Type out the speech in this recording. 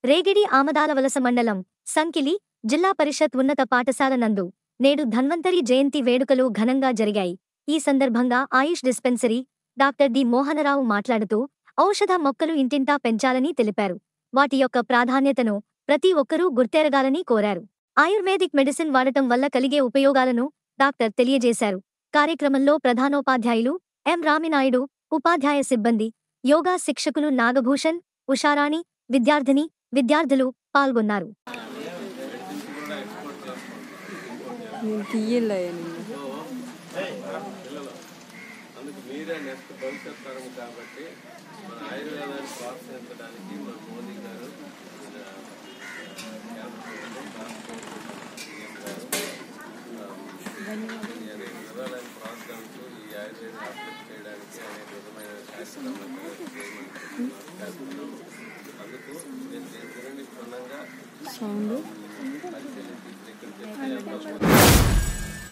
రేగిడి ఆమదాలవలస మండలం సంకిలి జిల్లా పరిషత్ ఉన్నత పాఠశాల నందు నేడు ధన్వంతరి జయంతి వేడుకలు ఘనంగా జరిగాయి ఈ సందర్భంగా Ayush dispensary doctor D Mohanarao మాట్లాడుతూ ఔషధ మొక్కలు ఇంటింటా పెంచాలని తెలిపారు వాటి యొక్క ప్రాధాన్యతను ప్రతి ఒక్కరూ గుర్తెరగాలని కోరారు ఆయుర్వేదిక్ మెడిసిన్ వాడటం వల్ల కలిగే ఉపయోగాలను డాక్టర్ తెలియజేశారు కార్యక్రమంలో ప్రధానోపాధ్యాయులు ఎం రామినాయుడు ఉపాధ్యాయ సిబ్బంది యోగా శిక్షకులు నాగభూషణ్ ఉషారాణి విద్యార్థిని విద్యార్థులు పాల్గొన్నారు నేను తీయలే అందుకు మీరే నెక్స్ట్ భవిష్యత్ తరం కాబట్టి మన ఆయుర్వేదాన్ని ప్రోత్సహించడానికి మన మోదీ గారు మన, కేంద్ర ప్రభుత్వం రాష్ట్ర ఈ అనేక విధానాన్ని ప్రోత్సహిస్తూ ఈ ఆయుర్వేద హాస్పిటల్ చేయడానికి అనేక విధమైన కార్యక్రమాలు చేయమని చేస్తున్నాము అందుకు నేను దీని గురించి క్షుణ్ణంగా సౌండ్ పరిశీలించి ఇక్కడ చెప్పే అవకాశం ఉంది.